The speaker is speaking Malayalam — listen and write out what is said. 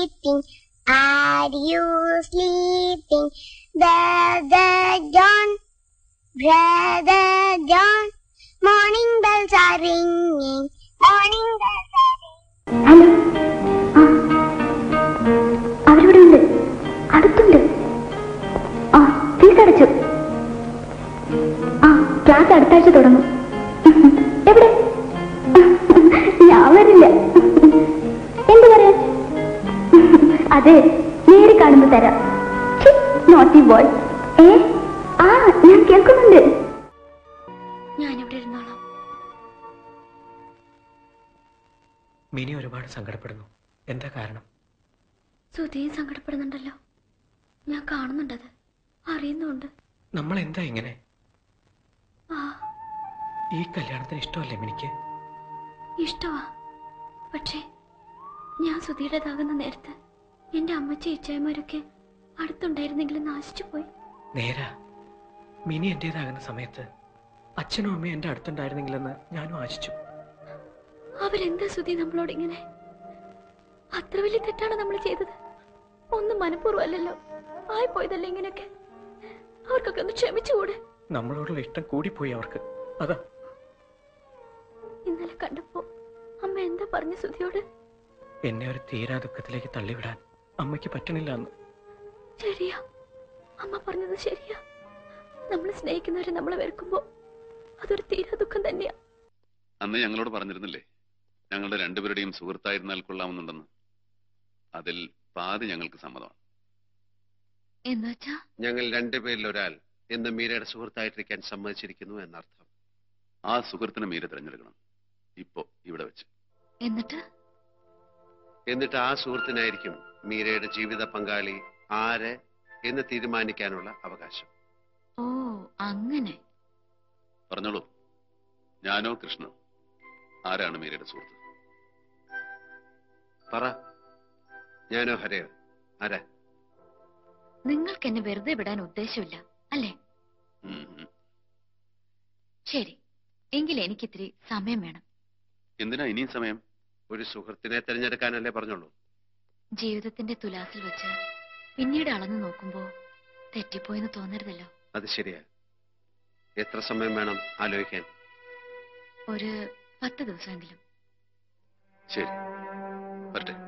sleeping? Are you sleeping? Brother John, Brother John, morning bells are ringing. Morning bells are ringing. Hello ആ അവരിവിടെ ഉണ്ട് അടുത്തുണ്ട് ആ ഫീസ് അടച്ചു ആ ക്ലാസ് അടുത്ത ആഴ്ച തുടങ്ങും എവിടെ ഞാൻ വരില്ല എന്ത് പറയാൻ അതെ നേരെ കാണുമ്പോ തരാം നോട്ടി ബോയ് ഏ ആ ഞാൻ കേൾക്കുന്നുണ്ട് ഞാനിവിടെ ഇരുന്നോളാം മിനി ഒരുപാട് സങ്കടപ്പെടുന്നു എന്താ കാരണം സുധിയും സങ്കടപ്പെടുന്നുണ്ടല്ലോ ഞാൻ കാണുന്നുണ്ടത് അറിയുന്നുണ്ട് നമ്മൾ എന്താ ഇങ്ങനെ ആ ഈ കല്യാണത്തിന് ഇഷ്ടമല്ലേ മിനിക്ക് ഇഷ്ടമാ പക്ഷേ ഞാൻ സുധിയുടേതാകുന്ന നേരത്ത് എന്റെ അമ്മച്ചി ഇച്ചായമാരൊക്കെ അടുത്തുണ്ടായിരുന്നെങ്കിലും നാശിച്ചു പോയി നേരാ മിനി എന്റേതാകുന്ന സമയത്ത് അച്ഛനും അമ്മയും എന്റെ അടുത്തുണ്ടായിരുന്നെങ്കിലെന്ന് ഞാനും ആശിച്ചു അവരെന്താ സുധി നമ്മളോട് ഇങ്ങനെ അത്ര വലിയ തെറ്റാണ് നമ്മൾ ചെയ്തത് ഒന്നും മനഃപൂർവ്വമല്ലല്ലോ ആയി പോയതല്ലേ ഇങ്ങനെയൊക്കെ അവർക്കൊക്കെ ഒന്ന് ക്ഷമിച്ചുകൂടെ നമ്മളോടുള്ള ഇഷ്ടം കൂടിപ്പോയി അവർക്ക് അതാ ഇന്നലെ കണ്ടപ്പോ അമ്മ എന്താ പറഞ്ഞു സുധിയോട് എന്നെ ഒരു തീരാ ദുഃഖത്തിലേക്ക് തള്ളിവിടാൻ അമ്മയ്ക്ക് പറ്റണില്ല എന്ന് ശരിയാ അമ്മ പറഞ്ഞത് ശരിയാ നമ്മൾ സ്നേഹിക്കുന്നവരെ നമ്മളെ വെറുക്കുമ്പോ അതൊരു തീരാ ദുഃഖം തന്നെയാ അന്ന് ഞങ്ങളോട് പറഞ്ഞിരുന്നില്ലേ ഞങ്ങളുടെ രണ്ടുപേരുടെയും സുഹൃത്തായിരുന്നാൽ കൊള്ളാമെന്നുണ്ടെന്ന് അതിൽ പാതി ഞങ്ങൾക്ക് സമ്മതമാണ് എന്നുവെച്ചാ ഞങ്ങൾ രണ്ടുപേരിൽ ഒരാൾ എന്ന് മീരയുടെ സുഹൃത്തായിട്ടിരിക്കാൻ സമ്മതിച്ചിരിക്കുന്നു എന്നർത്ഥം ആ സുഹൃത്തിനെ മീര തിരഞ്ഞെടുക്കണം ഇപ്പോ ഇവിടെ വെച്ച് എന്നിട്ട് എന്നിട്ട് ആ സുഹൃത്തിനായിരിക്കും മീരയുടെ ജീവിത പങ്കാളി ആര് എന്ന് തീരുമാനിക്കാനുള്ള അവകാശം ഓ അങ്ങനെ പറഞ്ഞോളൂ ഞാനോ കൃഷ്ണനോ ആരാണ് മീരയുടെ സുഹൃത്ത് പറ ഞാനോ ഹരയോ ആരാ നിങ്ങൾക്ക് എന്നെ വെറുതെ വിടാൻ ഉദ്ദേശമില്ല അല്ലേ ഉം, ഉം. ശരി എങ്കിൽ എനിക്കിത്തിരി സമയം വേണം എന്തിനാ ഇനിയും സമയം ഒരു സുഹൃത്തിനെ തിരഞ്ഞെടുക്കാനല്ലേ പറഞ്ഞോളൂ ജീവിതത്തിന്റെ തുലാസിൽ വെച്ച് പിന്നീട് അളന്നു നോക്കുമ്പോ തെറ്റിപ്പോയെന്ന് തോന്നരുതല്ലോ അത് ശരിയാ എത്ര സമയം വേണം ആലോചിക്കാൻ ഒരു പത്ത് ദിവസമെങ്കിലും ശരി വരട്ടെ